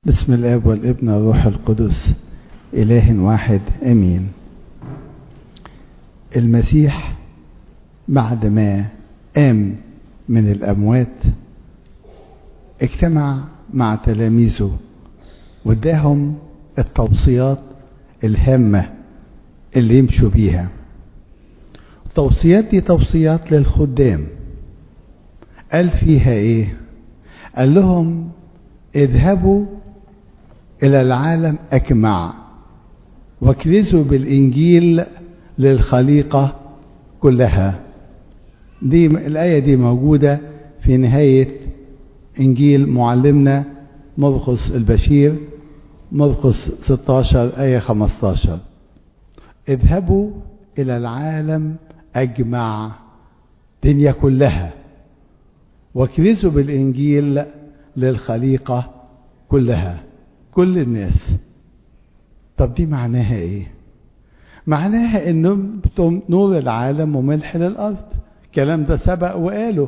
بسم الاب والابن والروح القدس اله واحد امين المسيح بعد ما قام من الاموات اجتمع مع تلاميذه واداهم التوصيات الهامه اللي يمشوا بيها التوصيات دي توصيات للخدام قال فيها ايه قال لهم اذهبوا الى العالم اجمع واكرزوا بالانجيل للخليقه كلها دي الايه دي موجوده في نهايه انجيل معلمنا مرقس البشير مرقس 16 ايه 15 اذهبوا الى العالم اجمع الدنيا كلها واكرزوا بالانجيل للخليقه كلها كل الناس طب دي معناها ايه معناها انهم نور العالم وملح للارض الكلام ده سبق وقاله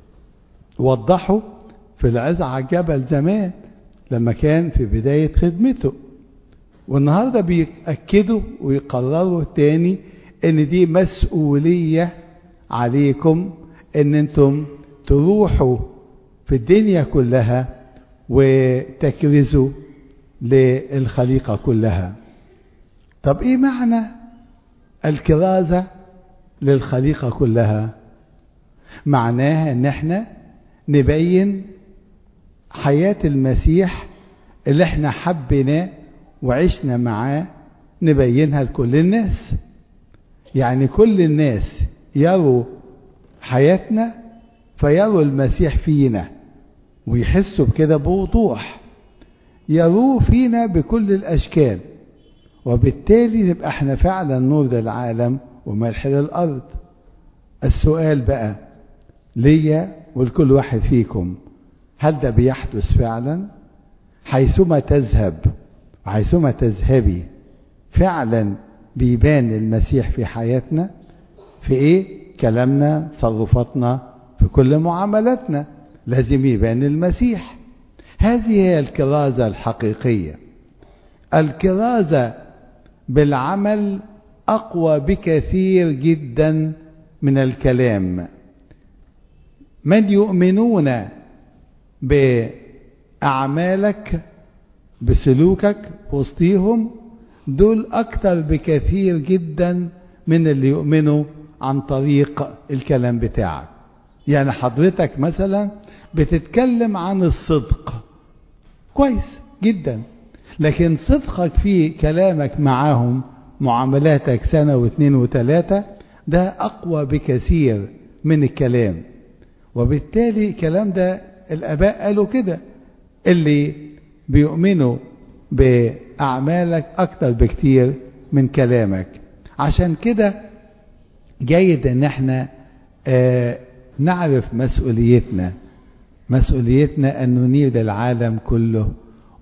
وضحوا في العز على الجبل زمان لما كان في بداية خدمته والنهاردة بيأكدوا ويقرروا تاني ان دي مسؤولية عليكم ان انتم تروحوا في الدنيا كلها وتكرزوا للخليقة كلها طب ايه معنى الكرازة للخليقة كلها معناها ان احنا نبين حياة المسيح اللي احنا حبيناه وعشنا معاه نبينها لكل الناس يعني كل الناس يروا حياتنا فيروا المسيح فينا ويحسوا بكده بوضوح يروه فينا بكل الأشكال وبالتالي نبقى احنا فعلا نور للعالم وملح للأرض السؤال بقى ليا ولكل واحد فيكم هل ده بيحدث فعلا حيثما تذهب حيثما تذهبي فعلا بيبان المسيح في حياتنا في ايه كلامنا تصرفاتنا في كل معاملاتنا لازم يبان المسيح هذه هي الكرازة الحقيقية الكرازة بالعمل أقوى بكثير جدا من الكلام من يؤمنون بأعمالك بسلوكك وسطيهم دول أكثر بكثير جدا من اللي يؤمنوا عن طريق الكلام بتاعك يعني حضرتك مثلا بتتكلم عن الصدق كويس جدا لكن صدقك في كلامك معاهم معاملاتك سنة واثنين وثلاثة ده أقوى بكثير من الكلام وبالتالي الكلام ده الآباء قالوا كده اللي بيؤمنوا بأعمالك أكتر بكتير من كلامك عشان كده جيد ان احنا آه نعرف مسؤوليتنا مسؤوليتنا أن ننير العالم كله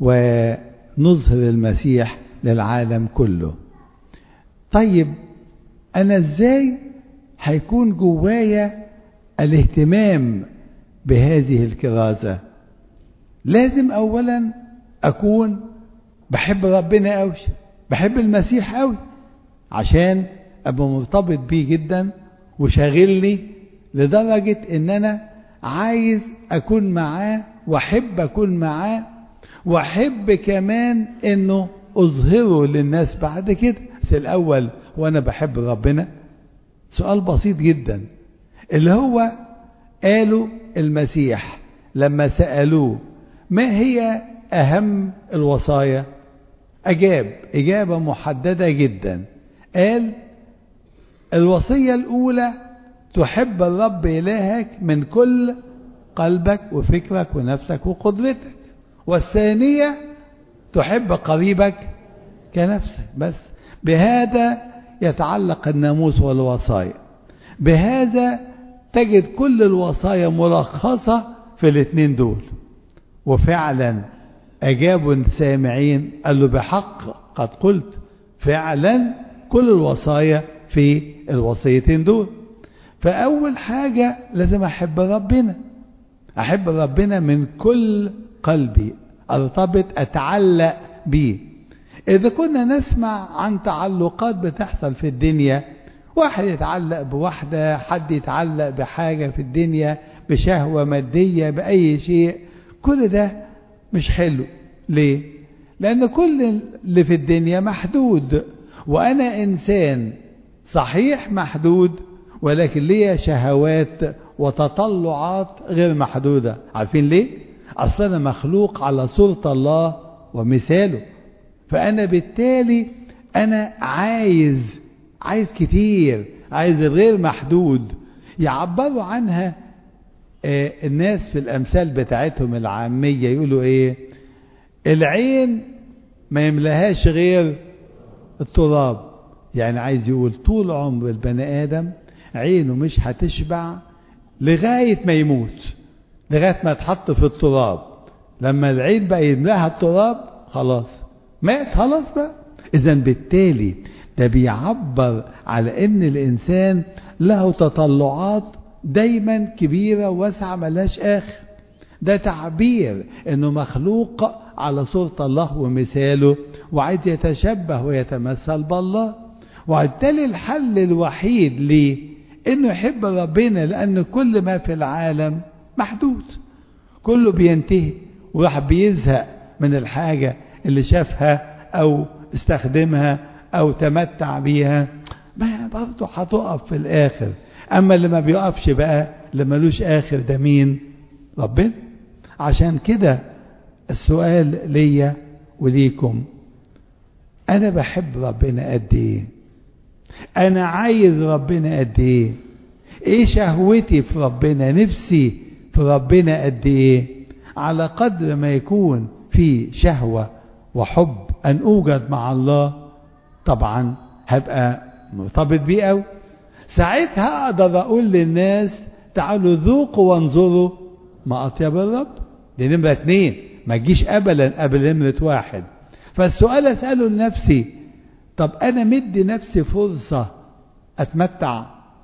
ونظهر المسيح للعالم كله طيب أنا إزاي هيكون جوايا الاهتمام بهذه الكرازة لازم أولا أكون بحب ربنا قوي بحب المسيح قوي عشان أبقى مرتبط بيه جدا وشاغلني لدرجة إن أنا عايز أكون معاه وأحب أكون معاه وأحب كمان إنه أظهره للناس بعد كده بس الأول وأنا بحب ربنا سؤال بسيط جدا اللي هو قالوا المسيح لما سألوه ما هي أهم الوصايا أجاب إجابة محددة جدا قال الوصية الأولى تحب الرب إلهك من كل قلبك وفكرك ونفسك وقدرتك والثانية تحب قريبك كنفسك بس بهذا يتعلق الناموس والوصايا بهذا تجد كل الوصايا ملخصة في الاثنين دول وفعلا أجابوا السامعين قال له بحق قد قلت فعلا كل الوصايا في الوصيتين دول فأول حاجة لازم أحب ربنا أحب ربنا من كل قلبي ارتبط اتعلق بيه اذا كنا نسمع عن تعلقات بتحصل في الدنيا واحد يتعلق بواحدة حد يتعلق بحاجة في الدنيا بشهوة مادية بأي شيء كل ده مش حلو ليه لأن كل اللي في الدنيا محدود وأنا إنسان صحيح محدود ولكن ليا شهوات وتطلعات غير محدودة عارفين ليه أصلا أنا مخلوق على صورة الله ومثاله فأنا بالتالي أنا عايز عايز كتير عايز الغير محدود يعبروا عنها آه الناس في الأمثال بتاعتهم العامية يقولوا إيه العين ما يملهاش غير التراب يعني عايز يقول طول عمر البني آدم عينه مش هتشبع لغاية ما يموت لغاية ما يتحط في التراب لما العين بقى يملاها التراب خلاص مات خلاص بقى إذا بالتالي ده بيعبر على ان الانسان له تطلعات دايما كبيرة واسعة ملاش اخر ده تعبير انه مخلوق على صورة الله ومثاله وعايز يتشبه ويتمثل بالله وبالتالي الحل الوحيد ليه انه يحب ربنا لان كل ما في العالم محدود كله بينتهي وراح بيزهق من الحاجة اللي شافها او استخدمها او تمتع بيها ما برضه هتقف في الاخر اما اللي ما بيقفش بقى اللي ملوش اخر ده مين ربنا عشان كده السؤال ليا وليكم انا بحب ربنا قد ايه انا عايز ربنا قد ايه ايه شهوتي في ربنا نفسي في ربنا قد ايه على قدر ما يكون في شهوة وحب ان اوجد مع الله طبعا هبقى مرتبط بيه قوي ساعتها اقدر اقول للناس تعالوا ذوقوا وانظروا ما اطيب الرب دي نمرة اتنين ما تجيش ابدا قبل نمرة واحد فالسؤال اسأله لنفسي طب انا مدي نفسي فرصة اتمتع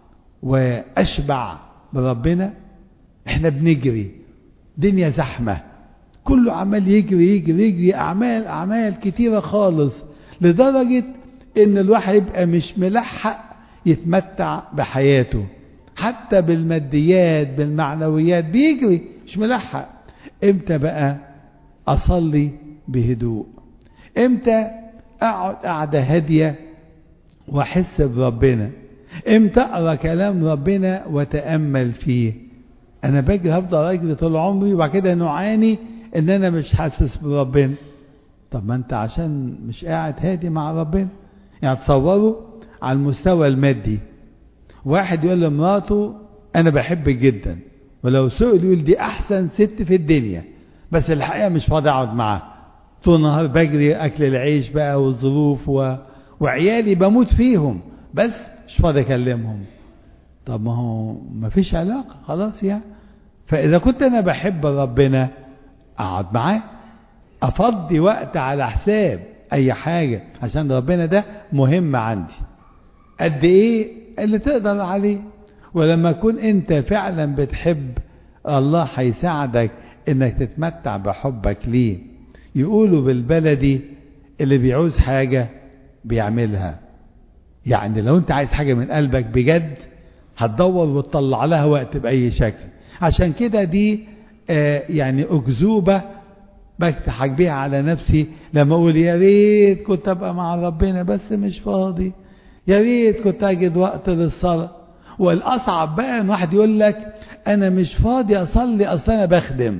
واشبع بربنا احنا بنجري دنيا زحمة كله عمال يجري يجري يجري اعمال اعمال كتيرة خالص لدرجة ان الواحد يبقى مش ملحق يتمتع بحياته حتى بالماديات بالمعنويات بيجري مش ملحق امتى بقى اصلي بهدوء امتى اقعد قعده هاديه واحس بربنا امتى اقرا كلام ربنا واتامل فيه انا باجي هفضل اجري طول عمري وبعد كده نعاني ان انا مش حاسس بربنا طب ما انت عشان مش قاعد هادي مع ربنا يعني تصوروا على المستوى المادي واحد يقول لمراته انا بحبك جدا ولو سئل يقول دي احسن ست في الدنيا بس الحقيقه مش فاضي اقعد معاها طول النهار بجري اكل العيش بقى والظروف و... وعيالي بموت فيهم بس مش فاضي اكلمهم طب ما هو ما فيش علاقه خلاص يعني فاذا كنت انا بحب ربنا اقعد معاه افضي وقت على حساب اي حاجه عشان ربنا ده مهم عندي قد ايه اللي تقدر عليه ولما تكون انت فعلا بتحب الله هيساعدك انك تتمتع بحبك ليه يقولوا بالبلدي اللي بيعوز حاجة بيعملها يعني لو انت عايز حاجة من قلبك بجد هتدور وتطلع لها وقت بأي شكل عشان كده دي آه يعني أكذوبة بضحك بيها على نفسي لما أقول يا ريت كنت أبقى مع ربنا بس مش فاضي يا ريت كنت أجد وقت للصلاة والأصعب بقى إن واحد يقول لك أنا مش فاضي أصلي أصل أنا بخدم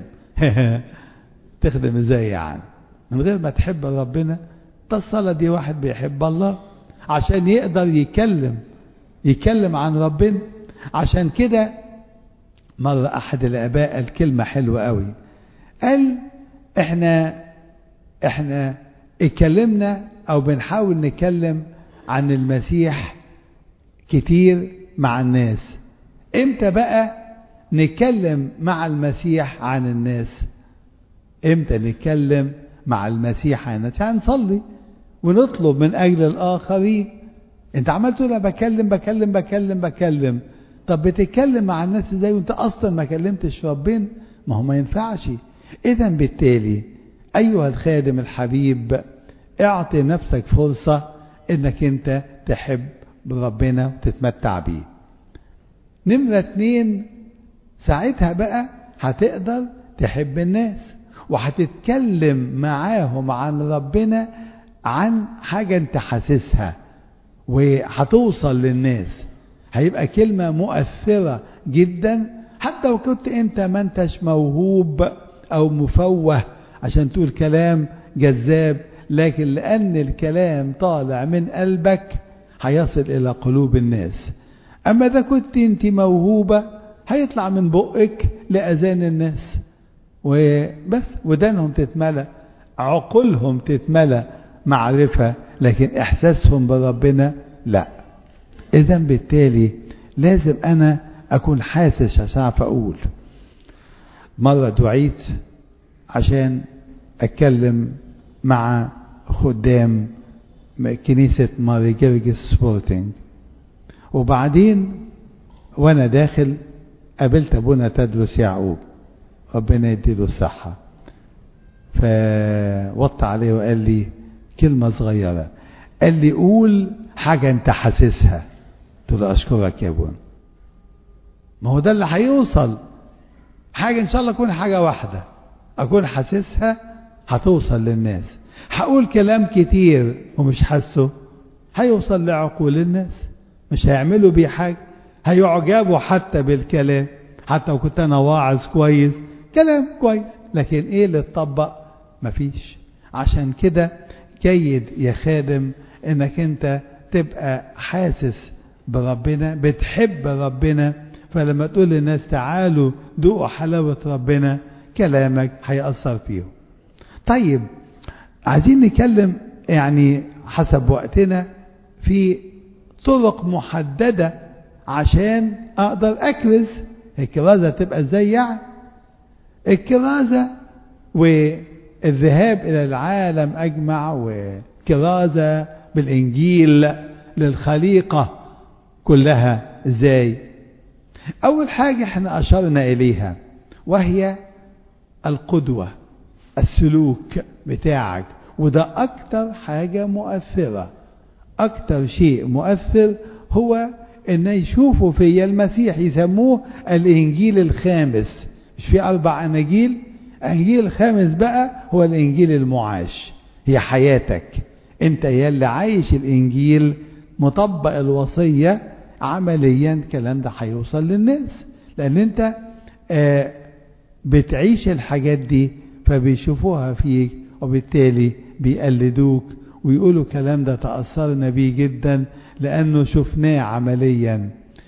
تخدم إزاي يعني من غير ما تحب ربنا الصلاة دي واحد بيحب الله عشان يقدر يكلم يتكلم عن ربنا عشان كده مرة أحد الآباء قال كلمة حلوة قوي قال إحنا إحنا اتكلمنا أو بنحاول نتكلم عن المسيح كتير مع الناس امتى بقى نتكلم مع المسيح عن الناس امتى نتكلم مع المسيح عن الناس يعني نصلي ونطلب من اجل الاخرين انت عمال تقول انا بكلم بكلم بكلم بكلم طب بتتكلم مع الناس ازاي وانت اصلا ما كلمتش ربنا ما هو ما ينفعش اذا بالتالي أيها الخادم الحبيب اعطي نفسك فرصة انك انت تحب بربنا وتتمتع بيه نمرة اتنين ساعتها بقى هتقدر تحب الناس وهتتكلم معاهم عن ربنا عن حاجة انت حاسسها وهتوصل للناس هيبقى كلمة مؤثرة جدا حتى لو كنت انت ما انتش موهوب او مفوه عشان تقول كلام جذاب لكن لأن الكلام طالع من قلبك هيصل إلى قلوب الناس أما إذا كنت أنت موهوبة هيطلع من بقك لأذان الناس وبس ودانهم تتملى عقولهم تتملى معرفة لكن إحساسهم بربنا لا إذا بالتالي لازم أنا أكون حاسس عشان أعرف أقول مرة دعيت عشان أتكلم مع خدام كنيسة ماري جرجس سبورتنج وبعدين وانا داخل قابلت ابونا تدرس يعقوب ربنا يديله الصحة فوط عليه وقال لي كلمة صغيرة قال لي قول حاجة انت حاسسها قلت له اشكرك يا ابونا ما هو ده اللي هيوصل حاجة ان شاء الله تكون حاجة واحدة اكون حاسسها هتوصل للناس هقول كلام كتير ومش حاسه هيوصل لعقول الناس مش هيعملوا بيه حاجة هيعجبوا حتى بالكلام حتى لو كنت انا واعظ كويس كلام كويس لكن ايه اللي اتطبق مفيش عشان كده جيد يا خادم انك انت تبقى حاسس بربنا بتحب ربنا فلما تقول للناس تعالوا دوقوا حلاوة ربنا كلامك هيأثر فيهم طيب عايزين نتكلم يعني حسب وقتنا في طرق محددة عشان أقدر أكرز الكرازة تبقى ازاي يعني الكرازة والذهاب إلى العالم أجمع وكرازة بالإنجيل للخليقة كلها ازاي أول حاجة احنا أشرنا إليها وهي القدوة السلوك بتاعك وده أكتر حاجة مؤثرة أكتر شيء مؤثر هو أن يشوفوا في المسيح يسموه الإنجيل الخامس مش في أربع أناجيل الإنجيل الخامس بقى هو الإنجيل المعاش هي حياتك أنت يلي عايش الإنجيل مطبق الوصية عمليا الكلام ده هيوصل للناس لأن أنت آه بتعيش الحاجات دي فبيشوفوها فيك وبالتالي بيقلدوك ويقولوا الكلام ده تأثرنا بيه جدا لأنه شفناه عمليا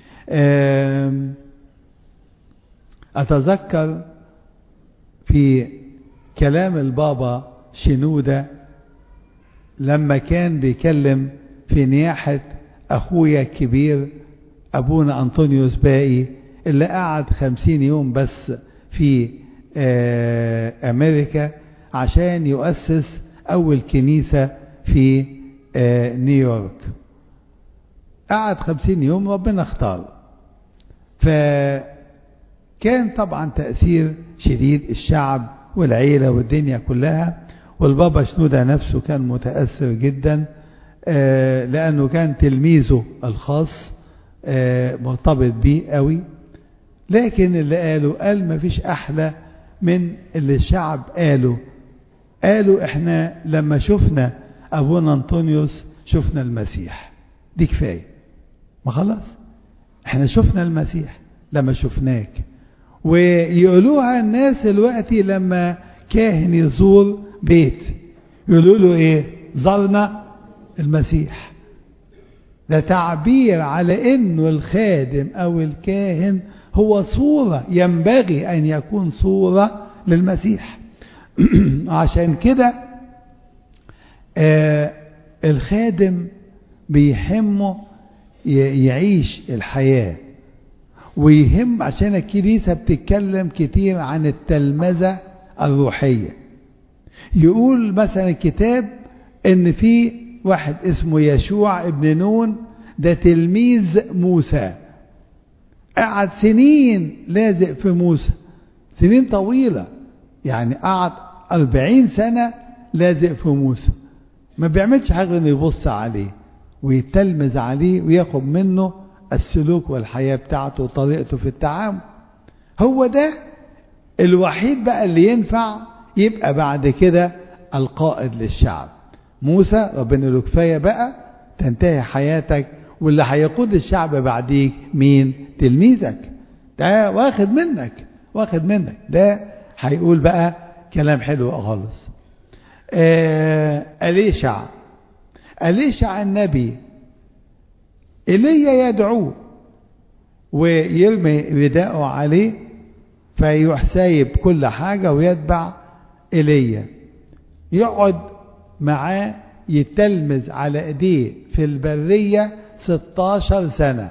أتذكر في كلام البابا شنودة لما كان بيكلم في نياحة أخويا الكبير أبونا أنطونيوس باقي اللي قعد خمسين يوم بس في أمريكا عشان يؤسس أول كنيسة في نيويورك قعد خمسين يوم ربنا اختار فكان طبعا تأثير شديد الشعب والعيلة والدنيا كلها والبابا شنودة نفسه كان متأثر جدا لأنه كان تلميذه الخاص مرتبط بيه قوي لكن اللي قاله قال ما فيش أحلى من اللي الشعب قاله قالوا احنا لما شفنا أبونا أنطونيوس شفنا المسيح دي كفاية ما خلاص احنا شفنا المسيح لما شفناك ويقولوها الناس دلوقتي لما كاهن يزور بيت يقولوا له ايه زرنا المسيح ده تعبير على انه الخادم او الكاهن هو صورة ينبغي ان يكون صورة للمسيح عشان كده آه الخادم بيهمه يعيش الحياة ويهم عشان الكنيسة بتتكلم كتير عن التلمذة الروحية يقول مثلا الكتاب ان في واحد اسمه يشوع ابن نون ده تلميذ موسى قعد سنين لازق في موسى سنين طويلة يعني قعد أربعين سنة لازق في موسى ما بيعملش حاجة انه يبص عليه ويتلمذ عليه وياخد منه السلوك والحياة بتاعته وطريقته في التعامل هو ده الوحيد بقى اللي ينفع يبقى بعد كده القائد للشعب موسى ربنا له كفاية بقى تنتهي حياتك واللي هيقود الشعب بعديك مين تلميذك ده واخد منك واخد منك ده هيقول بقى كلام حلو خالص آه أليشع أليشع النبي إيليا يدعوه ويرمي رداءه عليه فيروح سايب كل حاجة ويتبع إيليا يقعد معاه يتلمذ على ايديه في البرية 16 سنة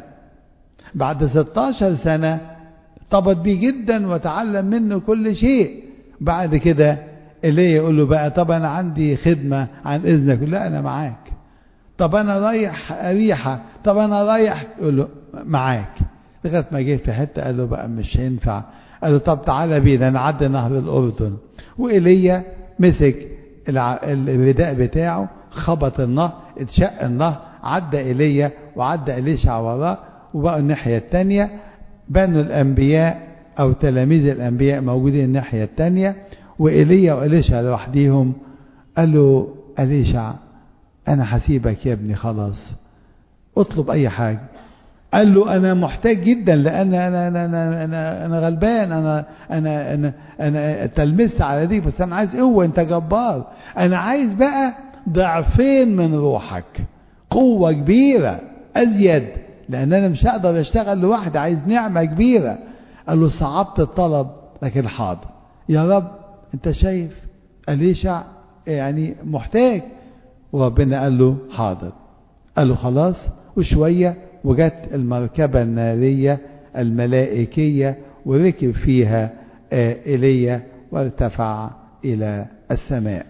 بعد 16 سنة ارتبط بيه جدا وتعلم منه كل شيء بعد كده إليه يقول له بقى طب أنا عندي خدمة عن إذنك لا أنا معاك طب أنا رايح أريحة طب أنا رايح يقول له معاك لغاية ما جه في حتة قال له بقى مش هينفع قال له طب تعالى بينا نعدي نهر الأردن وإيليا مسك الرداء بتاعه خبط النهر اتشق النهر عدى إيليا وعدى إليشع وراه وبقى الناحية التانية بنوا الأنبياء أو تلاميذ الأنبياء موجودين الناحية التانية وإيليا وإليشع لوحديهم قال له أليشع أنا هسيبك يا ابني خلاص اطلب أي حاجة قال له أنا محتاج جدا لأن أنا أنا أنا أنا, أنا غلبان أنا أنا أنا أنا تلمست على دي بس أنا عايز قوة أنت جبار أنا عايز بقى ضعفين من روحك قوة كبيرة أزيد لأن أنا مش هقدر أشتغل لوحدي عايز نعمة كبيرة قال له صعبت الطلب لكن حاضر يا رب أنت شايف أليشع يعني محتاج وربنا قال له حاضر قال له خلاص وشوية وجت المركبة النارية الملائكية وركب فيها إيليا وارتفع إلى السماء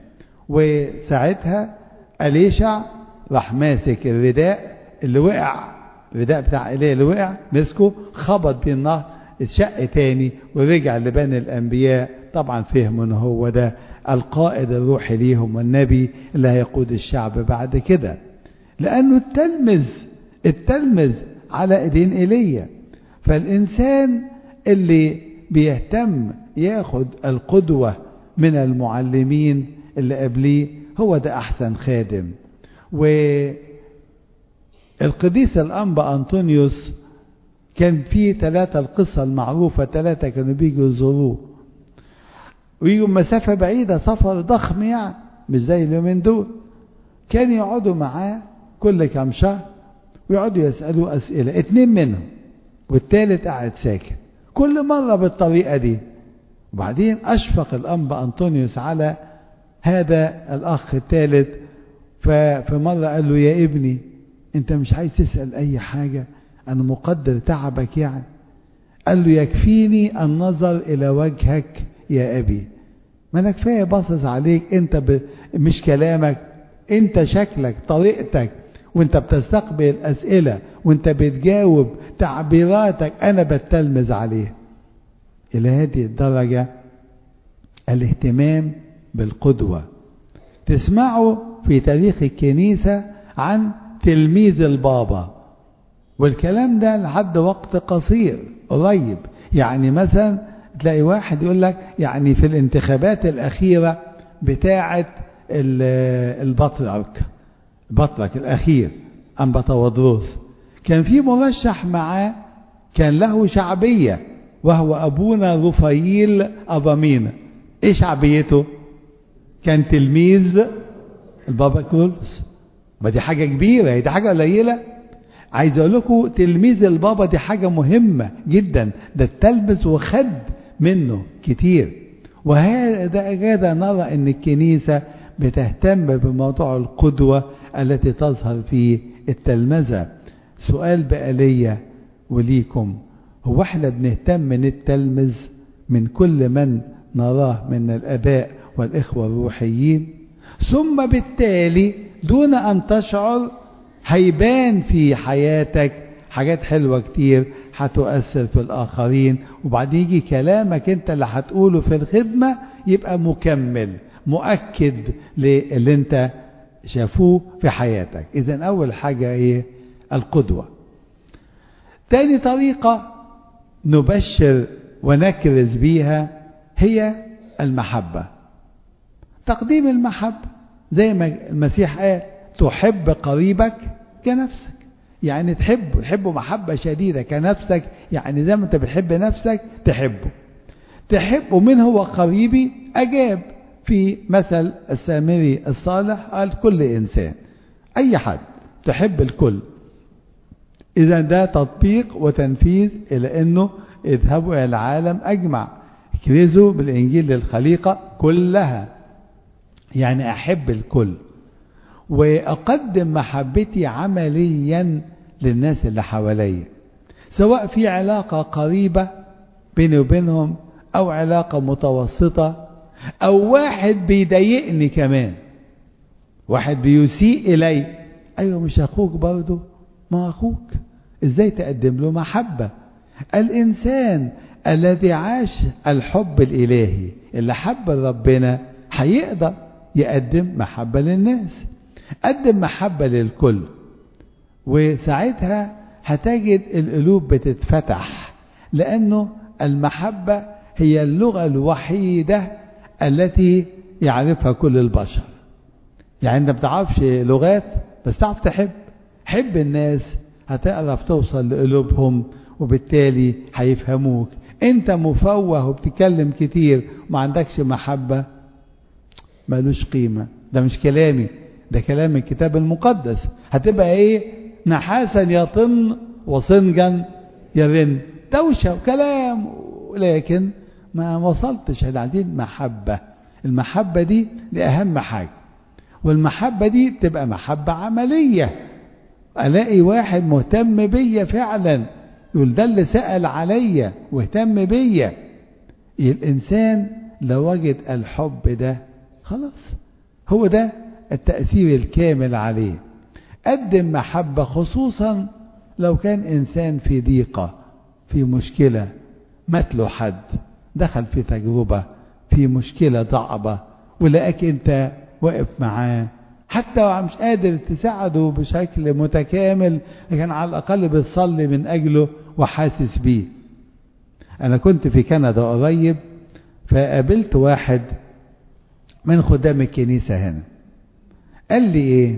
وساعتها أليشع راح ماسك الرداء اللي وقع الرداء بتاع إيليا اللي وقع مسكه خبط بيه النهر اتشق تاني ورجع لبني الأنبياء طبعا فهموا ان هو ده القائد الروحي ليهم والنبي اللي هيقود الشعب بعد كده لأنه التلمذ التلمذ على ايدين ايليا فالإنسان اللي بيهتم ياخد القدوة من المعلمين اللي قبليه هو ده أحسن خادم والقديس الأنبا أنطونيوس كان في ثلاثة القصة المعروفة ثلاثة كانوا بيجوا يزوروه ويجوا مسافة بعيدة سفر ضخم يعني مش زي اليومين دول كان يقعدوا معاه كل كام شهر ويقعدوا يسألوا أسئلة اتنين منهم والتالت قاعد ساكت كل مرة بالطريقة دي وبعدين أشفق الأنبا أنطونيوس على هذا الأخ الثالث ففي مرة قال له يا ابني أنت مش عايز تسأل أي حاجة أنا مقدر تعبك يعني قال له يكفيني النظر إلى وجهك يا أبي ما أنا كفاية باصص عليك أنت ب... مش كلامك أنت شكلك طريقتك وأنت بتستقبل الأسئلة وأنت بتجاوب تعبيراتك أنا بتلمذ عليه إلى هذه الدرجة الاهتمام بالقدوة تسمعوا في تاريخ الكنيسة عن تلميذ البابا والكلام ده لحد وقت قصير قريب يعني مثلا تلاقي واحد يقول لك يعني في الانتخابات الأخيرة بتاعة البطرك البطرك الأخير أنبا تودروس كان في مرشح معاه كان له شعبية وهو أبونا رفايل أبامينا إيه شعبيته كان تلميذ البابا كرولس ما دي حاجة كبيرة دي حاجة قليلة عايز اقول لكم تلميذ البابا دي حاجة مهمة جدا ده التلبس وخد منه كتير وهذا هذا نرى ان الكنيسة بتهتم بموضوع القدوة التي تظهر في التلمذة سؤال بقى ليا وليكم هو احنا بنهتم نتلمذ من كل من نراه من الاباء والاخوة الروحيين ثم بالتالي دون ان تشعر هيبان في حياتك حاجات حلوة كتير هتؤثر في الآخرين وبعدين يجي كلامك انت اللي هتقوله في الخدمة يبقى مكمل مؤكد للي انت شافوه في حياتك اذا اول حاجة ايه القدوة تاني طريقة نبشر ونكرز بيها هي المحبة تقديم المحبة زي ما المسيح قال تحب قريبك كنفسك يعني تحبه تحبه محبة شديدة كنفسك يعني زي ما انت بتحب نفسك تحبه تحبه من هو قريبي أجاب في مثل السامري الصالح قال كل إنسان أي حد تحب الكل إذا ده تطبيق وتنفيذ إلى أنه اذهبوا إلى العالم أجمع اكرزوا بالإنجيل للخليقة كلها يعني أحب الكل وأقدم محبتي عمليا للناس اللي حواليا سواء في علاقة قريبة بيني وبينهم أو علاقة متوسطة أو واحد بيضايقني كمان واحد بيسيء إلي أيوة مش أخوك برضه ما أخوك إزاي تقدم له محبة الإنسان الذي عاش الحب الإلهي اللي حب ربنا هيقدر يقدم محبة للناس قدم محبة للكل وساعتها هتجد القلوب بتتفتح لأنه المحبة هي اللغة الوحيدة التي يعرفها كل البشر يعني انت ما بتعرفش لغات بس تعرف تحب حب الناس هتعرف توصل لقلوبهم وبالتالي هيفهموك انت مفوه وبتتكلم كتير وما عندكش محبة ملوش قيمة ده مش كلامي ده كلام الكتاب المقدس هتبقى ايه نحاسا يطن وصنجا يرن دوشة وكلام لكن ما وصلتش عايزين محبة المحبة دي دي أهم حاجة والمحبة دي تبقى محبة عملية ألاقي واحد مهتم بيا فعلا يقول ده اللي سأل عليا واهتم بيا الإنسان لو وجد الحب ده خلاص هو ده التأثير الكامل عليه قدم محبة خصوصا لو كان إنسان في ضيقة في مشكلة مات له حد دخل في تجربة في مشكلة صعبة ولقاك انت واقف معاه حتى مش قادر تساعده بشكل متكامل لكن على الأقل بتصلي من أجله وحاسس بيه أنا كنت في كندا قريب فقابلت واحد من خدام الكنيسة هنا قال لي إيه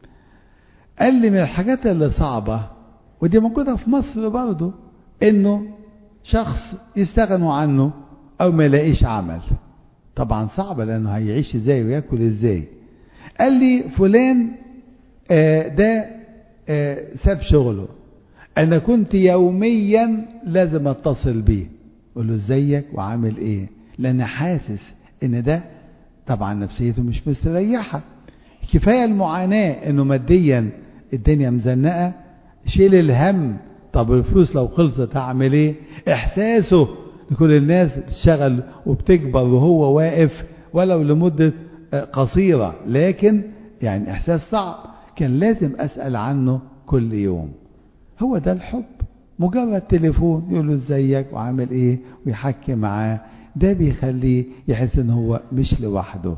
قال لي من الحاجات اللي صعبة ودي موجودة في مصر برضه إنه شخص يستغنوا عنه أو ما يلاقيش عمل طبعا صعبة لأنه هيعيش إزاي ويأكل إزاي قال لي فلان آه ده آه ساب شغله أنا كنت يوميا لازم أتصل بيه أقول له إزيك وعامل إيه لأن حاسس إن ده طبعا نفسيته مش مستريحة كفاية المعاناة إنه ماديا الدنيا مزنقة شيل الهم طب الفلوس لو خلصت هعمل ايه احساسه لكل الناس بتشتغل وبتكبر وهو واقف ولو لمدة قصيرة لكن يعني احساس صعب كان لازم اسأل عنه كل يوم هو ده الحب مجرد تليفون يقول له ازيك وعامل ايه ويحكي معاه ده بيخليه يحس ان هو مش لوحده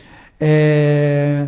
آه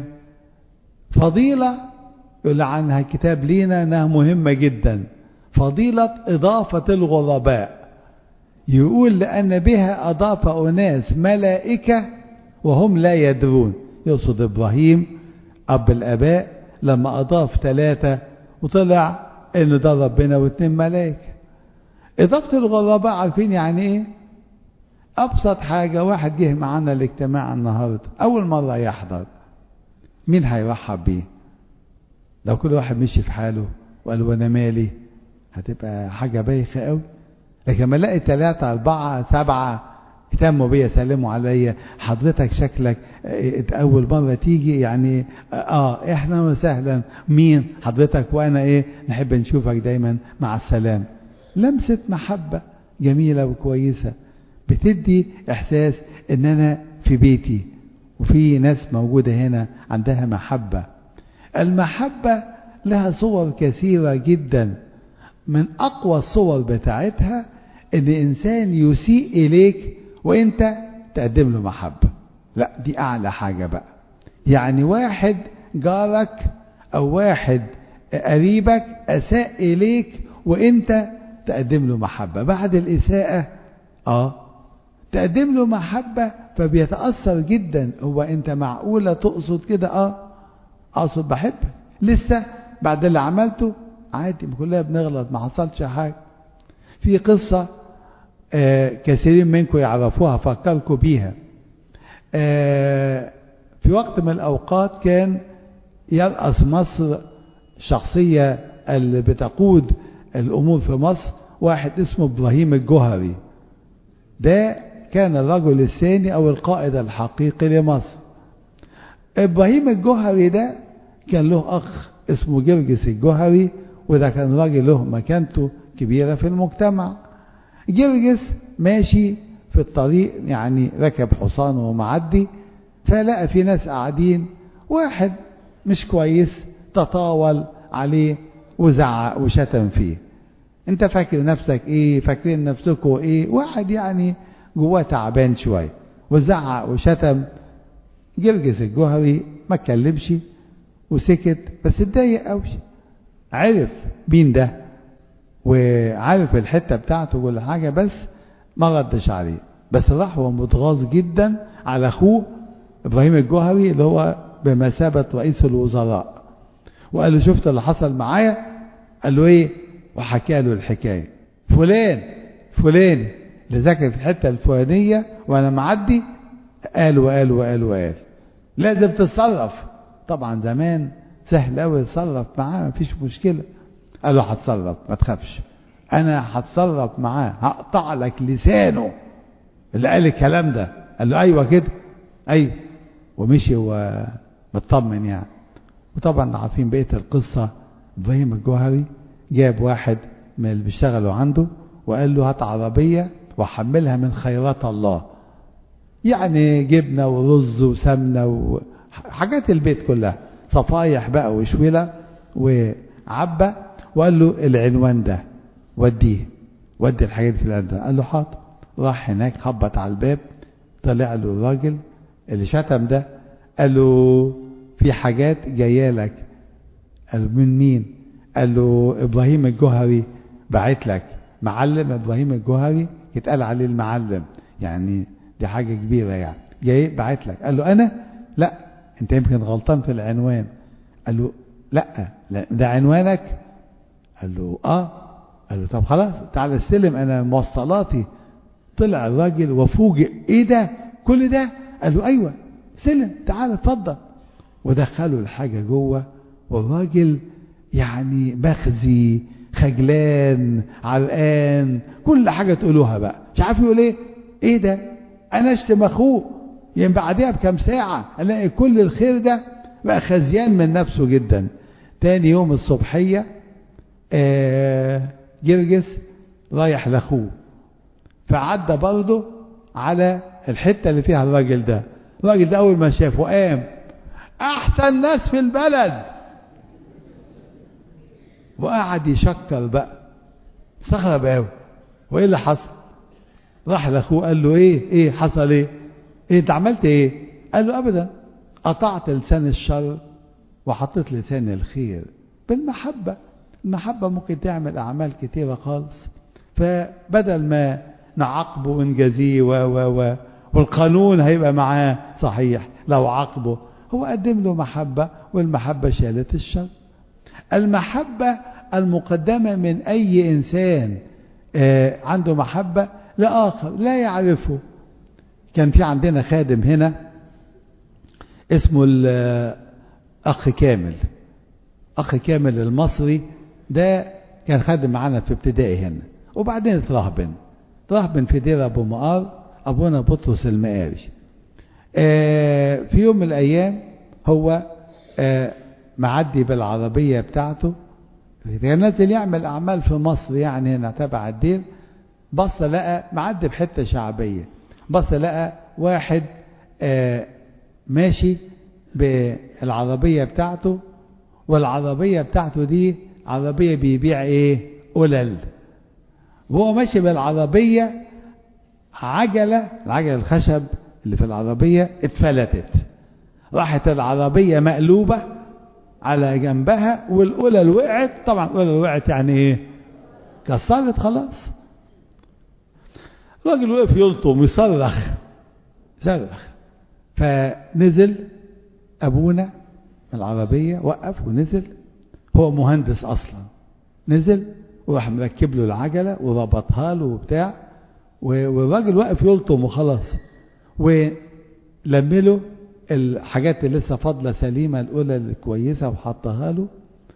فضيلة يقول عنها كتاب لينا انها مهمة جدا فضيلة إضافة الغرباء يقول لأن بها أضاف أناس ملائكة وهم لا يدرون يقصد إبراهيم أب الآباء لما أضاف ثلاثة وطلع إن ده ربنا واثنين ملائكة إضافة الغرباء عارفين يعني إيه؟ أبسط حاجة واحد جه معانا الاجتماع النهاردة أول مرة يحضر مين هيرحب بيه؟ لو كل واحد مشي في حاله وقال وأنا مالي هتبقى حاجة بايخة قوي لكن لما الاقي ثلاثة أربعة سبعة اهتموا بيا سلموا عليا حضرتك شكلك أول مرة تيجي يعني آه إحنا وسهلا مين حضرتك وأنا إيه نحب نشوفك دايما مع السلام لمسة محبة جميلة وكويسة بتدي إحساس إن أنا في بيتي وفي ناس موجودة هنا عندها محبة المحبة لها صور كثيرة جداً من أقوى الصور بتاعتها إن إنسان يسيء إليك وإنت تقدم له محبة لا دي أعلى حاجة بقى يعني واحد جارك أو واحد قريبك أساء إليك وأنت تقدم له محبة بعد الإساءة آه تقدم له محبة فبيتأثر جدا هو أنت معقولة تقصد كده آه أقصد بحبك لسه بعد اللي عملته عادي كلنا بنغلط ما حصلش حاجة في قصة آه كثيرين منكم يعرفوها فكركم بيها آه في وقت من الأوقات كان يرأس مصر الشخصية اللي بتقود الأمور في مصر واحد اسمه إبراهيم الجوهري ده كان الرجل الثاني أو القائد الحقيقي لمصر إبراهيم الجوهري ده كان له أخ اسمه جرجس الجوهري وده كان راجل له مكانته كبيرة في المجتمع جرجس ماشي في الطريق يعني ركب حصان ومعدي فلقى في ناس قاعدين واحد مش كويس تطاول عليه وزعق وشتم فيه انت فاكر نفسك ايه فاكرين نفسكوا ايه واحد يعني جواه تعبان شويه وزعق وشتم جرجس الجوهري ما اتكلمش وسكت بس اتضايق قوي عرف مين ده وعارف الحته بتاعته كل حاجه بس ما ردش عليه بس راح هو متغاظ جدا على اخوه ابراهيم الجوهري اللي هو بمثابه رئيس الوزراء وقال له شفت اللي حصل معايا قال له ايه وحكى له الحكايه فلان فلان اللي ذاكر في الحته الفلانيه وانا معدي قال وقال وقال وقال لازم تتصرف طبعا زمان سهل قوي يتصرف معاه مفيش مشكله قال له هتصرف ما تخافش انا هتصرف معاه هقطع لك لسانه اللي قال الكلام ده قال له ايوه كده ايوه ومشي ومطمن يعني وطبعا عارفين بقيه القصه ابراهيم الجوهري جاب واحد من اللي بيشتغلوا عنده وقال له هات عربيه وحملها من خيرات الله يعني جبنه ورز وسمنه وحاجات البيت كلها صفايح بقى وشوله وعبه وقال له العنوان ده وديه ودي الحاجات في العنوان ده قال له حاضر راح هناك خبط على الباب طلع له الراجل اللي شتم ده قال له في حاجات جايه لك قال له من مين قال له ابراهيم الجوهري بعت لك معلم ابراهيم الجوهري يتقال عليه المعلم يعني دي حاجه كبيره يعني جاي بعت لك قال له انا لا انت يمكن غلطان في العنوان قال له لا, لا ده عنوانك قال له اه قال له طب خلاص تعالى استلم انا موصلاتي طلع الراجل وفوجئ ايه ده كل ده قال له ايوه سلم تعالى اتفضل ودخلوا الحاجه جوه والراجل يعني مخزي خجلان عرقان كل حاجه تقولوها بقى مش عارف يقول ايه ايه ده انا اشتم اخوه يعني بعدها بكام ساعه الاقي كل الخير ده بقى خزيان من نفسه جدا تاني يوم الصبحيه آه جرجس رايح لاخوه فعدى برضه على الحته اللي فيها الراجل ده الراجل ده اول ما شافه قام احسن ناس في البلد وقعد يشكر بقى استغرب قوي وايه اللي حصل راح لاخوه قال له ايه ايه حصل ايه ايه انت عملت ايه قال له ابدا قطعت لسان الشر وحطيت لسان الخير بالمحبه المحبه ممكن تعمل اعمال كتيره خالص فبدل ما نعاقبه ونجازيه و و و والقانون هيبقى معاه صحيح لو عاقبه هو قدم له محبه والمحبه شالت الشر المحبه المقدمه من اي انسان آه عنده محبه لاخر لا يعرفه كان في عندنا خادم هنا اسمه الاخ كامل اخ كامل المصري ده كان خادم معانا في ابتدائي هنا وبعدين اترهبن اترهبن في دير ابو مقار ابونا بطرس المقاري آه في يوم من الايام هو آه معدي بالعربيه بتاعته كان نازل يعمل اعمال في مصر يعني هنا تبع الدير بص لقى معدي بحته شعبيه بص لقى واحد آه ماشي بالعربيه بتاعته والعربيه بتاعته دي عربيه بيبيع ايه قلل وهو ماشي بالعربيه عجله العجله الخشب اللي في العربية اتفلتت راحت العربية مقلوبة على جنبها والقلل وقعت طبعا القلل وقعت يعني ايه كسرت خلاص الراجل وقف يلطم يصرخ صرخ فنزل ابونا من العربية وقف ونزل هو مهندس اصلا نزل وراح مركب له العجلة وربطها له وبتاع والراجل واقف يلطم وخلاص ولمله الحاجات اللي لسه فاضله سليمه الاولى الكويسه وحطها له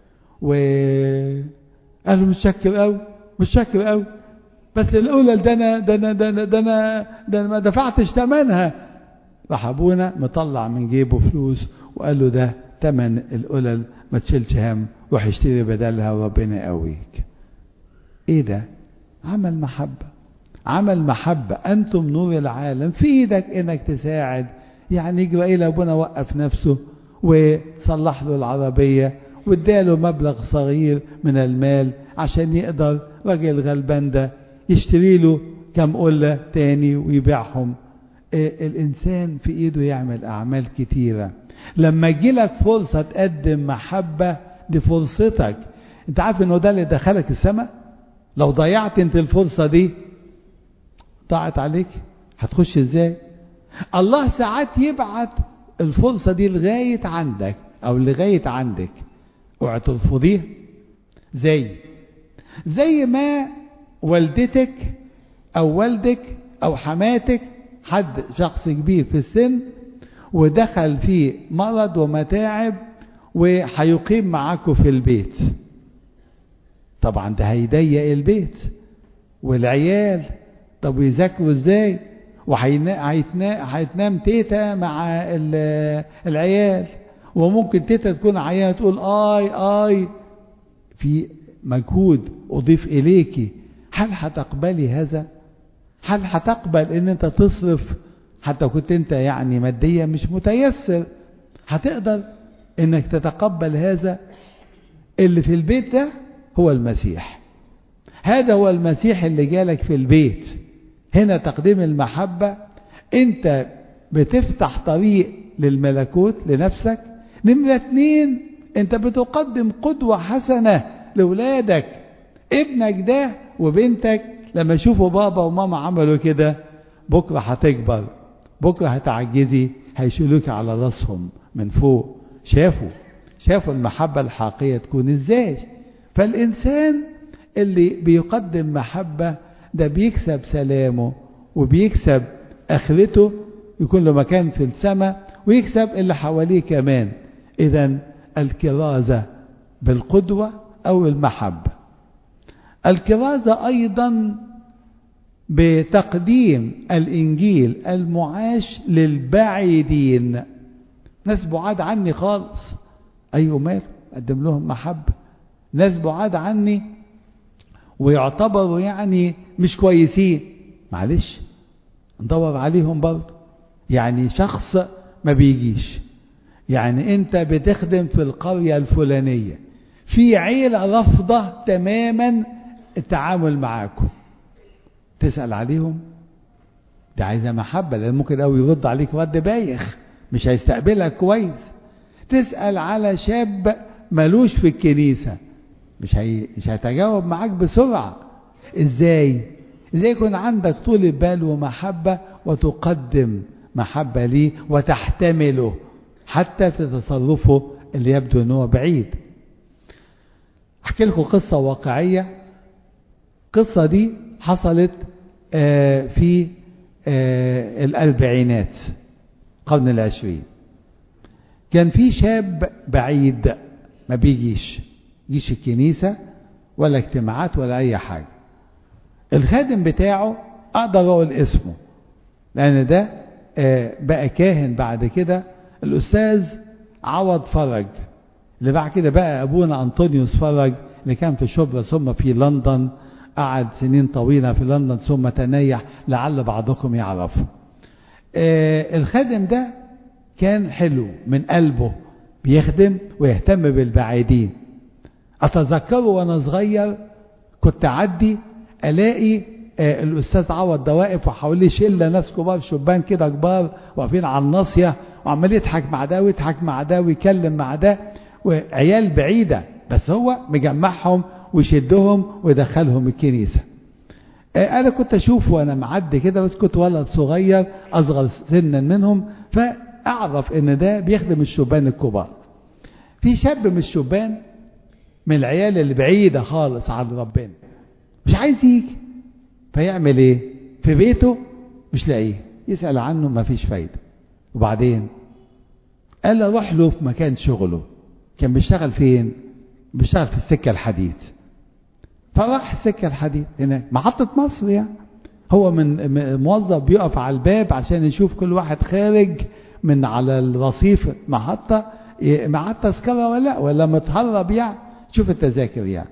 وقال له متشكر قوي متشكر قوي بس الاولى ده انا ده انا ده انا ده انا ده أنا ما دفعتش ثمنها راح ابونا مطلع من جيبه فلوس وقال له ده ثمن القلل ما تشيلش هم روح اشتري بدلها وربنا يقويك ايه ده عمل محبه عمل محبه انتم نور العالم في ايدك انك تساعد يعني يجرى ايه ابونا وقف نفسه وصلح له العربيه واداله مبلغ صغير من المال عشان يقدر راجل غلبان ده يشتري له كم قله تاني ويبيعهم إيه الانسان في ايده يعمل اعمال كتيره لما يجيلك فرصه تقدم محبه دي فرصتك انت عارف انه ده اللي دخلك السماء لو ضيعت انت الفرصه دي ضاعت عليك هتخش ازاي الله ساعات يبعت الفرصة دي لغاية عندك أو لغاية عندك اوعى ترفضيه زي زي ما والدتك أو والدك أو حماتك حد شخص كبير في السن ودخل في مرض ومتاعب وهيقيم معاكم في البيت طبعا ده هيضيق البيت والعيال طب ويذاكروا ازاي وهيتنام تيتا مع العيال وممكن تيتا تكون عيانه تقول اي اي في مجهود اضيف اليكي هل هتقبلي هذا هل هتقبل ان انت تصرف حتى كنت انت يعني ماديا مش متيسر هتقدر انك تتقبل هذا اللي في البيت ده هو المسيح هذا هو المسيح اللي جالك في البيت هنا تقديم المحبة انت بتفتح طريق للملكوت لنفسك نمرة اتنين انت بتقدم قدوة حسنة لولادك ابنك ده وبنتك لما يشوفوا بابا وماما عملوا كده بكرة هتكبر بكرة هتعجزي هيشيلوك على راسهم من فوق شافوا شافوا المحبة الحقيقية تكون ازاي فالإنسان اللي بيقدم محبة ده بيكسب سلامه وبيكسب آخرته يكون له مكان في السماء ويكسب اللي حواليه كمان إذا الكرازة بالقدوة أو المحبة الكرازة أيضا بتقديم الإنجيل المعاش للبعيدين ناس بعاد عني خالص أيوة مال أقدم لهم محبة ناس بعاد عني ويعتبروا يعني مش كويسين معلش ندور عليهم برضه يعني شخص ما بيجيش يعني انت بتخدم في القرية الفلانية في عيلة رافضة تماما التعامل معاكم تسأل عليهم ده عايزة محبة لأن ممكن قوي يرد عليك رد بايخ مش هيستقبلك كويس تسأل على شاب ملوش في الكنيسة مش هي... مش هيتجاوب معاك بسرعة ازاي ازاي يكون عندك طول بال ومحبة وتقدم محبة ليه وتحتمله حتى في تصرفه اللي يبدو ان هو بعيد احكي لكم قصة واقعية القصة دي حصلت آه في آه الأربعينات القرن العشرين كان في شاب بعيد ما بيجيش جيش الكنيسة ولا اجتماعات ولا أي حاجة الخادم بتاعه أقدر أقول اسمه لأن ده آه بقى كاهن بعد كده الأستاذ عوض فرج اللي بعد كده بقى أبونا أنطونيوس فرج اللي كان في شبرا ثم في لندن قعد سنين طويلة في لندن ثم تنيح لعل بعضكم يعرفه آه الخادم ده كان حلو من قلبه بيخدم ويهتم بالبعيدين أتذكره وأنا صغير كنت أعدي ألاقي آه الأستاذ عوض ده واقف وحواليه شلة ناس كبار شبان كده كبار واقفين على الناصية وعمال يضحك مع ده ويضحك مع ده ويكلم مع ده وعيال بعيدة بس هو مجمعهم ويشدهم ويدخلهم الكنيسة آه أنا كنت أشوف وأنا معدي كده بس كنت ولد صغير أصغر سنا منهم فأعرف إن ده بيخدم الشبان الكبار في شاب من الشبان من العيال اللي بعيدة خالص عن ربنا مش عايز يجي فيعمل ايه في بيته مش لاقيه يسأل عنه ما فيش فايدة وبعدين قال له روح له في مكان شغله كان بيشتغل فين بيشتغل في السكة الحديد فراح السكة الحديد هناك محطة مصر يعني هو من موظف بيقف على الباب عشان يشوف كل واحد خارج من على الرصيف محطة معاه تذكرة ولا لا ولا متهرب يعني شوف التذاكر يعني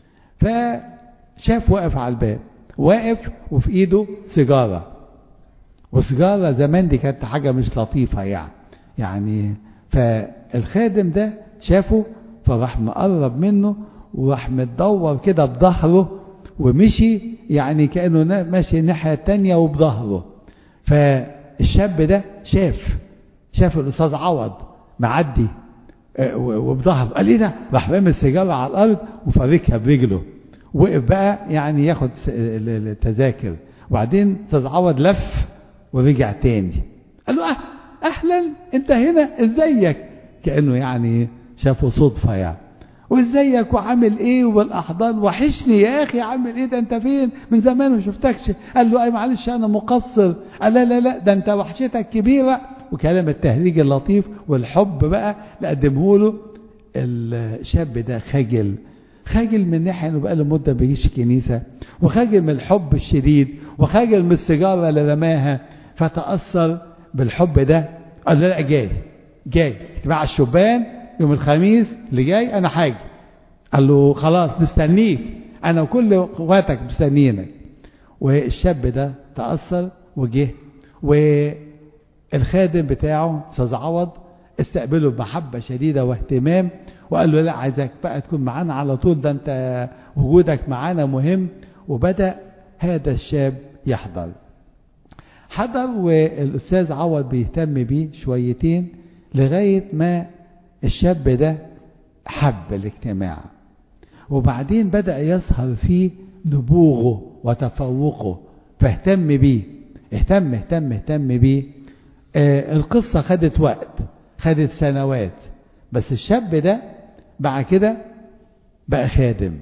فشاف واقف على الباب واقف وفي ايده سيجارة وسيجارة زمان دي كانت حاجة مش لطيفة يعني يعني فالخادم ده شافه فراح مقرب منه وراح متدور كده بظهره ومشي يعني كأنه ماشي الناحية التانية وبظهره فالشاب ده شاف شاف الأستاذ عوض معدي وبظهر قال ايه ده راح رامي السيجاره على الارض وفاركها برجله وقف بقى يعني ياخد التذاكر وبعدين استاذ عوض لف ورجع تاني قال له أه اهلا انت هنا ازيك كانه يعني شافه صدفه يعني وازيك وعامل ايه والاحضان وحشني يا اخي عامل ايه ده انت فين من زمان ما شفتكش قال له اي معلش انا مقصر قال لا لا لا ده انت وحشتك كبيره وكلام التهريج اللطيف والحب بقى اللي قدمه له الشاب ده خجل خجل من ناحيه انه بقى له مده ما بيجيش الكنيسه وخجل من الحب الشديد وخجل من السيجاره اللي رماها فتاثر بالحب ده قال لا جاي جاي اجتماع الشبان يوم الخميس اللي جاي انا حاجه قال له خلاص مستنيك انا وكل اخواتك مستنيينك والشاب ده تاثر وجه و الخادم بتاعه استاذ عوض استقبله بمحبه شديده واهتمام وقال له لا عايزك بقى تكون معانا على طول ده انت وجودك معانا مهم وبدا هذا الشاب يحضر حضر والاستاذ عوض بيهتم بيه شويتين لغايه ما الشاب ده حب الاجتماع وبعدين بدا يظهر فيه نبوغه وتفوقه فاهتم بيه اهتم اهتم اهتم بيه آه القصة خدت وقت خدت سنوات بس الشاب ده بعد كده بقى خادم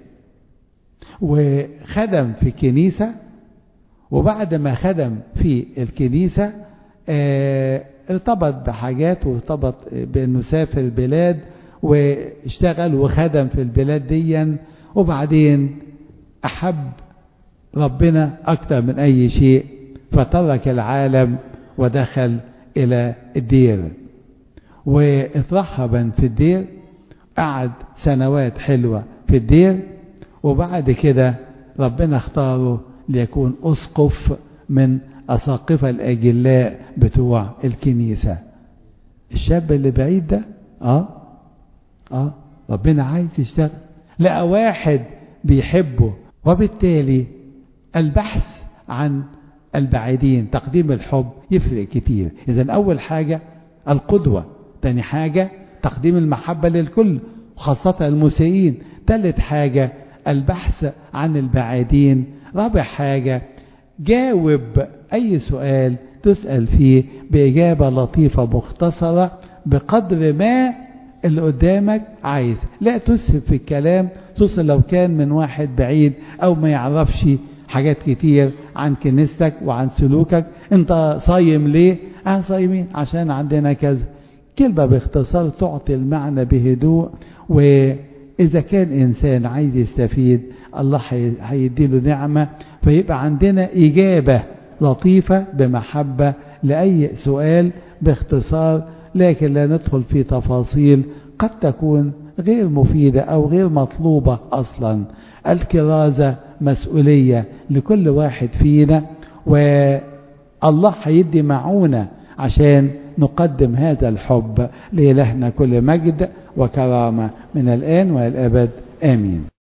وخدم في الكنيسة وبعد ما خدم في الكنيسة آه ارتبط بحاجات وارتبط بانه سافر البلاد واشتغل وخدم في البلاد ديا وبعدين احب ربنا اكتر من اي شيء فترك العالم ودخل إلى الدير واترحبا في الدير قعد سنوات حلوة في الدير وبعد كده ربنا اختاره ليكون أسقف من أساقفة الأجلاء بتوع الكنيسة الشاب اللي بعيد ده اه اه ربنا عايز يشتغل لقى واحد بيحبه وبالتالي البحث عن البعيدين تقديم الحب يفرق كتير إذا أول حاجة القدوة تاني حاجة تقديم المحبة للكل خاصة المسيئين ثالث حاجة البحث عن البعيدين رابع حاجة جاوب أي سؤال تسأل فيه بإجابة لطيفة مختصرة بقدر ما اللي قدامك عايز لا تسهب في الكلام خصوصا لو كان من واحد بعيد أو ما يعرفش حاجات كتير عن كنيستك وعن سلوكك انت صايم ليه اه صايمين عشان عندنا كذا كلمة باختصار تعطي المعنى بهدوء وإذا كان إنسان عايز يستفيد الله هيديله نعمة فيبقى عندنا إجابة لطيفة بمحبة لأي سؤال باختصار لكن لا ندخل في تفاصيل قد تكون غير مفيدة أو غير مطلوبة أصلا الكرازة مسؤولية لكل واحد فينا والله هيدي معونة عشان نقدم هذا الحب لإلهنا كل مجد وكرامة من الآن والأبد آمين